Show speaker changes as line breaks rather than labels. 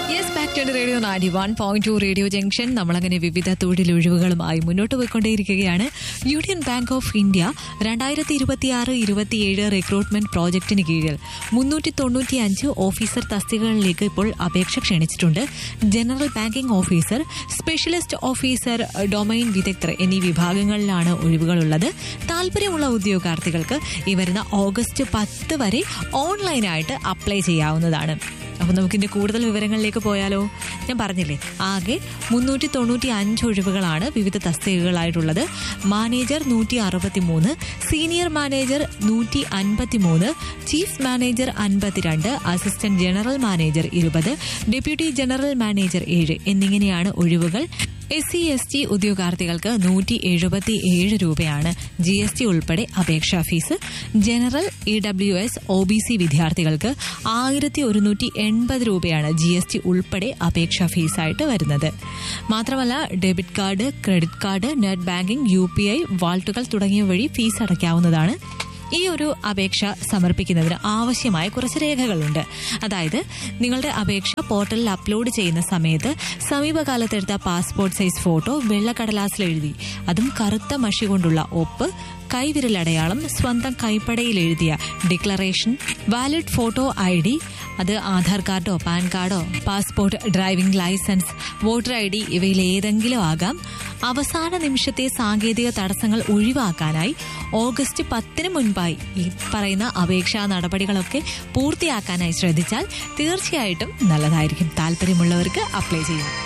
yes back to radio Nari one point two radio junction നമ്മളങ്ങനെ വിവിധ തൊഴിലൊഴിവുകളുമായി മുന്നോട്ട് പോയിക്കൊണ്ടേയിരിക്കുകയാണ് യൂണിയൻ ബാങ്ക് ഓഫ് ഇന്ത്യ രണ്ടായിരത്തി ഇരുപത്തിയാറ് ഇരുപത്തിയേഴ് റിക്രൂട്ട്മെന്റ് പ്രോജക്ടിന് കീഴിൽ മുന്നൂറ്റി തൊണ്ണൂറ്റി അഞ്ച് ഓഫീസർ തസ്തികകളിലേക്ക് ഇപ്പോൾ അപേക്ഷ ക്ഷണിച്ചിട്ടുണ്ട് general banking officer specialist officer domain വിദഗ്ധർ എന്നീ വിഭാഗങ്ങളിലാണ് ഒഴിവുകളുള്ളത് താല്പര്യമുള്ള ഉദ്യോഗാർത്ഥികൾക്ക് ഈ വരുന്ന ഓഗസ്റ്റ് പത്ത് വരെ ഓൺലൈനായിട്ട് അപ്ലൈ ചെയ്യാവുന്നതാണ് അപ്പൊ നമുക്കിന്റെ കൂടുതൽ വിവരങ്ങളിലേക്ക് പോയാലോ ഞാൻ പറഞ്ഞില്ലേ ആകെ മുന്നൂറ്റി തൊണ്ണൂറ്റി അഞ്ച് ഒഴിവുകളാണ് വിവിധ തസ്തികകളായിട്ടുള്ളത് മാനേജർ നൂറ്റി അറുപത്തി മൂന്ന് സീനിയർ മാനേജർ നൂറ്റി അൻപത്തി മൂന്ന് ചീഫ് മാനേജർ അൻപത്തിരണ്ട് അസിസ്റ്റന്റ് ജനറൽ മാനേജർ ഇരുപത് ഡെപ്യൂട്ടി ജനറൽ മാനേജർ ഏഴ് എന്നിങ്ങനെയാണ് ഒഴിവുകൾ എസ് സി എസ് ടി ഉദ്യോഗാർത്ഥികൾക്ക് നൂറ്റി എഴുപത്തി ഏഴ് രൂപയാണ് ജി എസ് ടി ഉൾപ്പെടെ അപേക്ഷാ fee general E W S O B C വിദ്യാർത്ഥികൾക്ക് ആയിരത്തി ഒരുന്നൂറ്റി എൺപത് രൂപയാണ് ജി എസ് ടി ഉൾപ്പെടെ അപേക്ഷാ ഫീസായിട്ട് വരുന്നത് മാത്രമല്ല debit card credit card net banking U P I വാൾട്ടുകൾ തുടങ്ങിയ വഴി ഫീസ് അടയ്ക്കാവുന്നതാണ് ഈ ഒരു അപേക്ഷ സമർപ്പിക്കുന്നതിന് ആവശ്യമായ കുറച്ച് രേഖകളുണ്ട് അതായത് നിങ്ങളുടെ അപേക്ഷ പോർട്ടലിൽ അപ്ലോഡ് ചെയ്യുന്ന സമയത്ത് സമീപകാലത്തെടുത്ത പാസ്പോർട്ട് സൈസ് ഫോട്ടോ വെള്ളക്കടലാസിൽ എഴുതി അതും കറുത്ത മഷി കൊണ്ടുള്ള ഒപ്പ് കൈവിരലടയാളം സ്വന്തം കൈപ്പടയിൽ എഴുതിയ declaration valid photo I D അത് ആധാർ കാർഡോ പാൻ കാർഡോ passport driving licence voter I D ഇവയിൽ ഏതെങ്കിലും ആകാം അവസാന നിമിഷത്തെ സാങ്കേതിക തടസ്സങ്ങൾ ഒഴിവാക്കാനായി ഓഗസ്റ്റ് പത്തിന് മുൻപായി ഈ പറയുന്ന അപേക്ഷാ നടപടികളൊക്കെ പൂർത്തിയാക്കാനായി ശ്രദ്ധിച്ചാൽ തീർച്ചയായിട്ടും നല്ലതായിരിക്കും താല്പര്യമുള്ളവർക്ക് അപ്ലൈ ചെയ്യാം